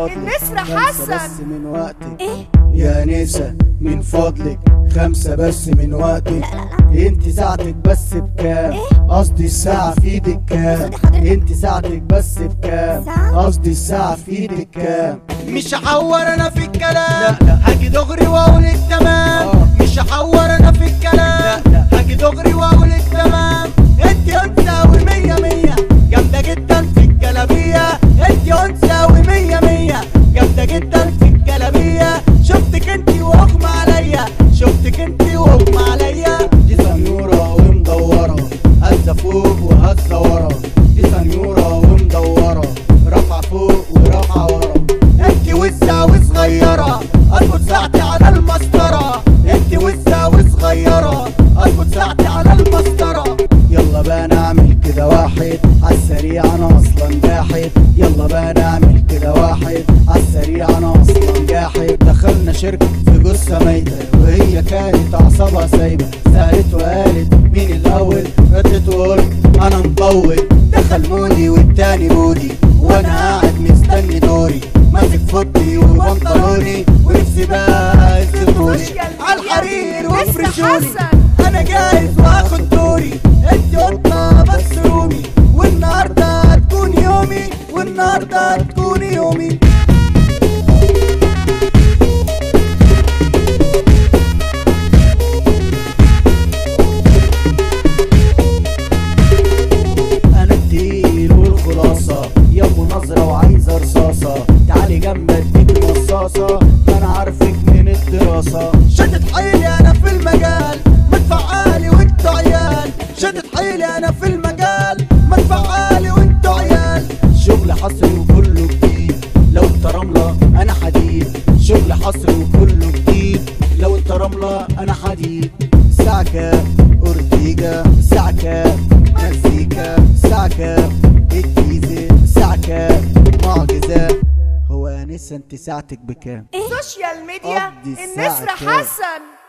فضلك النسر خمسة حسن. بس من وقتك ايه يا نسا من فضلك خمسة بس من وقتك انت ساعتك بس بكام قصدي الساعة في ايدك كام انت ساعتك بس بكام ساعة؟ قصدي الساعة في ايدك كام مش هحور انا في الكلام لا، لا. هاجي دغري واقولك تمام آه. مش هحور انا في الكلام لا، لا. هاجي دغري واقولك تمام انت انثى ومية مية جامدة جدا في الجلابية انت انثى ومية مية جامدة جدا في الجلابية شفتك انت واغمى عليا شفتك انت واغمى عليا دي سنيورة ومدورة هزة فوق وهزة ورا دي سنيورة ومدورة رافعة فوق ورافعة ورا انت وزة وصغيرة اظبط ساعتي على المسطرة انت وزة وصغيرة اظبط ساعتي على المسطرة يلا بقى نعمل كده واحد عالسريع انا اصلا جاحد يلا بقى نعمل كده واحد عالسريع انا اصلا جاحد دخلنا شركة في جثة ميتة وهي كانت اعصابها سايبة سألت وقالت مين الاول ردت وقلت انا مطول دخل مودي والتاني بودي وانا قاعد مستني دوري ماسك فوطي وبنطلوني ونفسي بقى يسيبوني عالحرير نسر وافرشوني حسن. انا جاهز واخد دوري انت قطة بس رومي والنهارده هتكون يومي والنهارده هتكون يومي انا التقيل والخلاصة يا ابو نظرة وعايزة رصاصة تعالي جنب اديك مصاصة انا عارفك من الدراسة شدت حيلي انا في المجال مدفع عالي وانتوا عيال شدت حيلي انا في المجال مدفع عالي وانتوا عيال شغل حصري وكله جديد لو انت رملة انا حديد شغل حصري وكله جديد لو انت رملة انا حديد الساعة كام اورتيجا الساعة كام مزيكا الساعة كام الجيزة الساعة كام معجزة هو انسة انت ساعتك بكام سوشيال ميديا قضي الساعة النسر كام؟ حسن